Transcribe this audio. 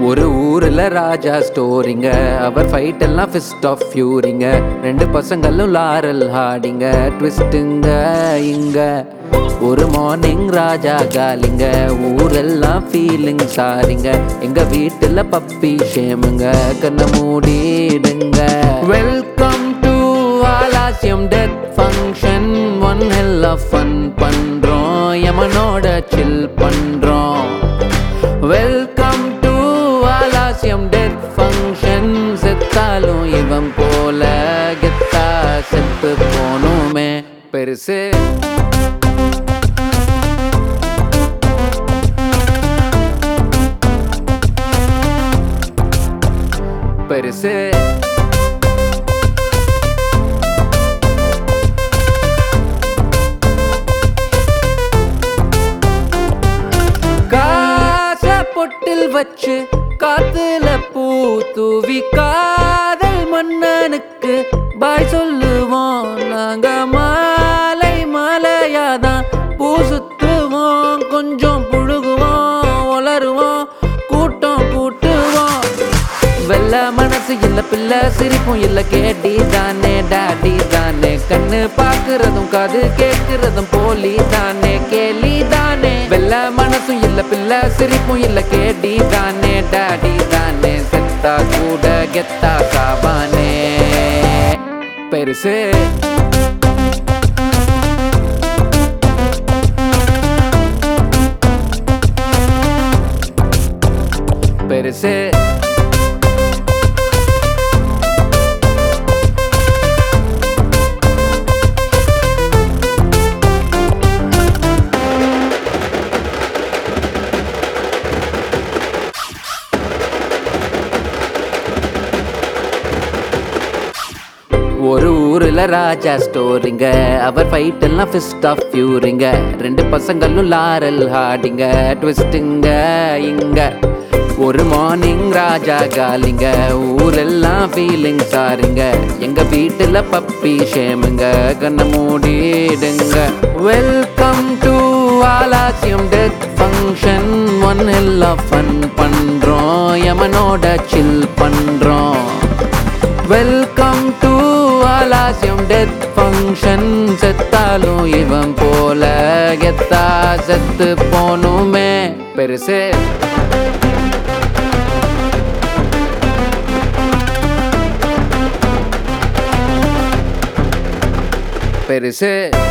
ஒரு ஊர்ல ராஜா ஸ்டோரிங்க அவர் ஃபைட் எல்லாம் ஃபிஸ்ட் ஆஃப் ஃபியூரிங்க ரெண்டு பசங்களும் லாரல் ஹாடிங்க ட்விஸ்ட்டுங்க இங்க ஒரு மார்னிங் ராஜா காலிங்க ஊரெல்லாம் ஃபீலிங் சாரிங்க எங்க வீட்டுல பப்பி ஷேமுங்க கண்ண மூடிடுங்க வெல்கம் டு ஆலாசியம் death function one hell of fun பண்றோம் யமனோட சில் பண்றோம் வெல்கம் டு ஆலாசியம் டெத் ஃபங்க்ஷன் செத்தாலும் இவன் போல கெத்தா செத்து போனுமே பெருசு பெருசு காச பொட்டில் வச்சு காத்துல பூ தூவி காதல் மன்னனுக்கு பாய் சொல்லுவோம் நாங்க மாலை மாலையாதான் பூ சுத்துவோம் கொஞ்சம் புழுகுவோம் வளருவோம் கூட்டம் கூட்டுவோம் வெள்ள மனசு இல்ல பிள்ளை சிரிப்பும் இல்ல கேட்டி தானே டாடி தானே கண்ணு பாக்குறதும் காது கேட்கிறதும் போலி தானே கேலி தானே வெள்ள மனசும் இல்ல பிள்ளை சிரிப்பும் இல்ல கேட்டி தானே டாடி தானே செத்தா கூட கெத்தா சாவானே பெருசு பெருசு ஒரு ஊர்ல ராஜா ஸ்டோரிங்க அவர் ஃபைட் எல்லாம் ஃபிஸ்ட் ஆஃப் ஃபியூரிங்க ரெண்டு பசங்களும் லாரல் ஹாடிங்க ட்விஸ்ட்டுங்க இங்க ஒரு மார்னிங் ராஜா காலிங்க ஊரெல்லாம் ஃபீலிங் சாருங்க எங்க வீட்டுல பப்பி ஷேமுங்க கண்ண மூடிடுங்க வெல்கம் டு ஆலாசியம் டெத் ஃபங்க்ஷன் ஒன் எல்லாம் ஃபன் பண்றோம் யமனோட சில் பண்றோம் வெல்கம் டு ஆலாசியம் டெத் ஃபங்க்ஷன் செத்தாலும் இவன் போல கெத்தா செத்து போனுமே பெருசு பெருசு